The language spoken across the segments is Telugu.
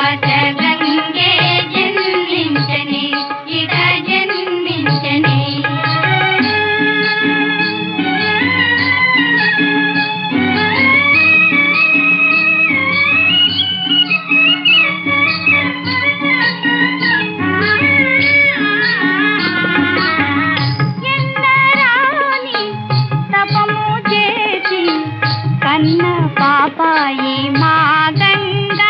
ఆకాశ గంగే జన్మించని ఇట జన్మించని ఎన్నరాని తపము చేసి కన్న పాపాయి మా గంగా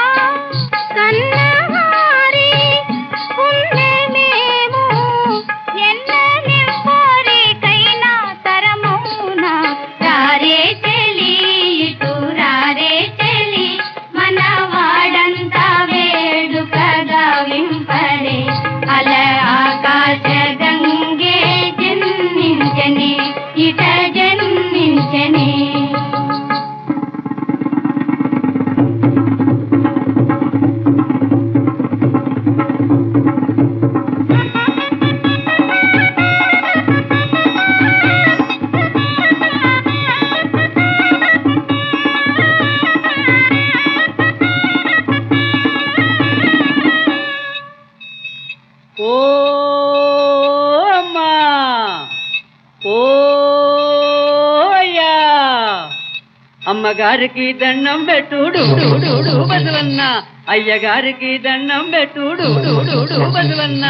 కన్నహారి పుణ్యమేము ఎన్న నింపోరికైనా తరమౌన రారే చెలి ఇటు రారే చెలి మన వాడంతా వేడుకగా వింపడే అల ఆకాశ గంగే జన్మించని ఇట జన్మించని ఓ అమ్మా ఓ యా అమ్మగారికి దండం పెట్టుడు బదువన్న అయ్యగారికి దండం పెట్టుడు బదువన్న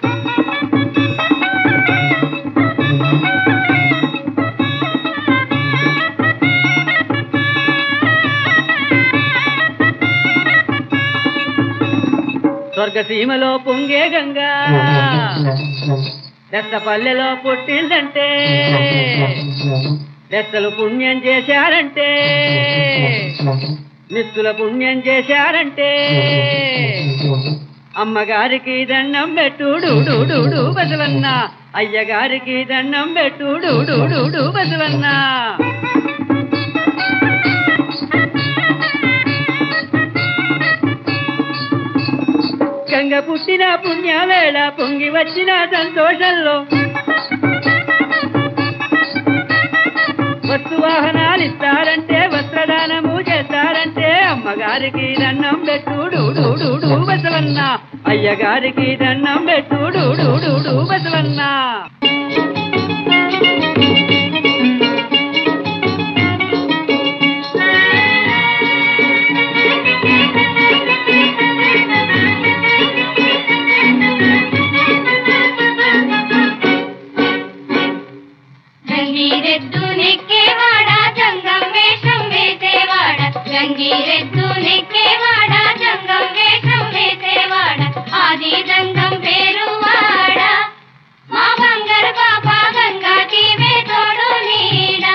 స్వర్గసీమలో పొంగే గంగా దత్తపల్లెలో పుట్టిందంటే దత్తలు పుణ్యం చేశారంటే నిత్తుల పుణ్యం చేశారంటే అమ్మగారికి దండం పెట్టుడు బసవన్న అయ్యగారికి దండం పెట్టుడు బసవన్న గంగ పుట్టిన పుణ్యవేళ పొంగి వచ్చిన సంతోషంలో వస్తు వాహనాలు ఇస్తారంటే వస్త్రదానము చేస్తారంటే అమ్మగారికి దండం పెట్టుడు బసవన్న అయ్యగారికి దండం పెట్టుడు బసవన్న గంగిరెద్దు నెక్కేవాడ జంగం వేషం వేసేవాడ గంగిరెద్దు నెక్కేవాడ జంగం వేషం వేసేవాడ ఆది జంగం పేరువాడ మా బంగారు పాప గంగాకి తోడు నీడా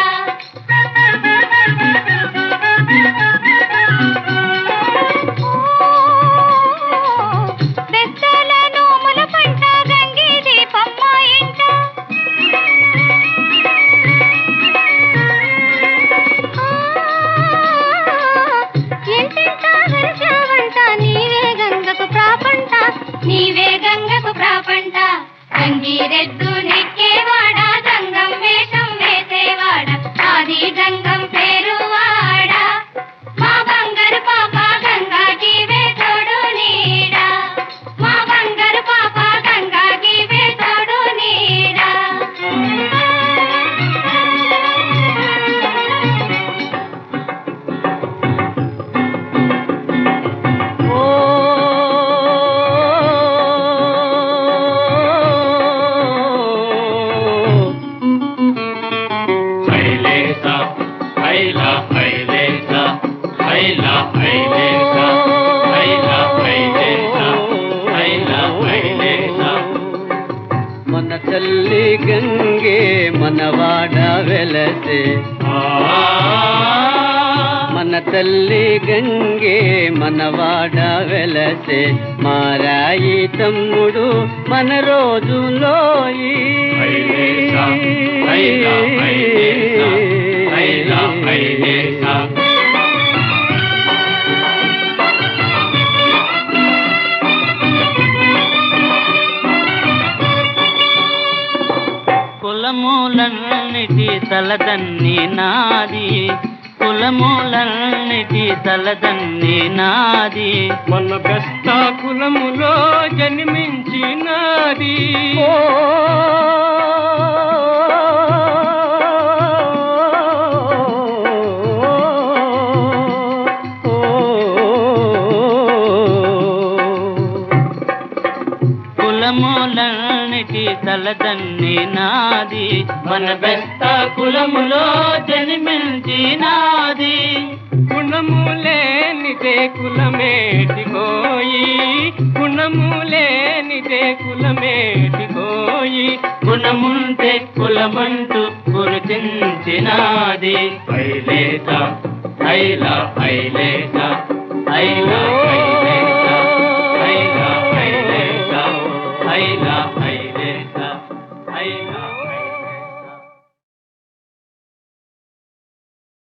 బెస్తల నోముల పంట గంగి దీపమ్మ ఇంట ఎంతెంత హర్షవంట నీవే గంగకు ప్రాపంట నీవే గంగకు ప్రాపంట గంగిరెద్దు నెక్కేవాడ గంగం వేషం వేసేవాడ ఆది గంగం పేరువాడ మా బంగారు పాప గంగాకి తోడు నీడా మా బంగారు పాప గంగాకి తోడు నీడా ఓ హైలేస హైల హైలేస హైల హైలేస హైల హైలేస హైల హైలేస మన తల్లి గంగే మనవాడ వెలసే మన తల్లి గంగే మనవాడ వెలసే మారాయి తమ్ముడు మన రోజులో హైలేస హైల హైలేస హైల హైలేస కులమూలన్నిటి తలదన్ని నాది కులములన్నిటి తలదన్ని నాది మన బెస్త కులములో జన్మించినది కులములన్నిటి తలదన్ని నాది మన బెస్త కులములో జన్మించినాది గుణములేనిదే కులమేటికోయి గుణములేనిదే కులమేటికోయి గుణముంటే కులమంటూ గుర్తించినాది ఐలేస ఐల ఐలేస ఐల ఐలేస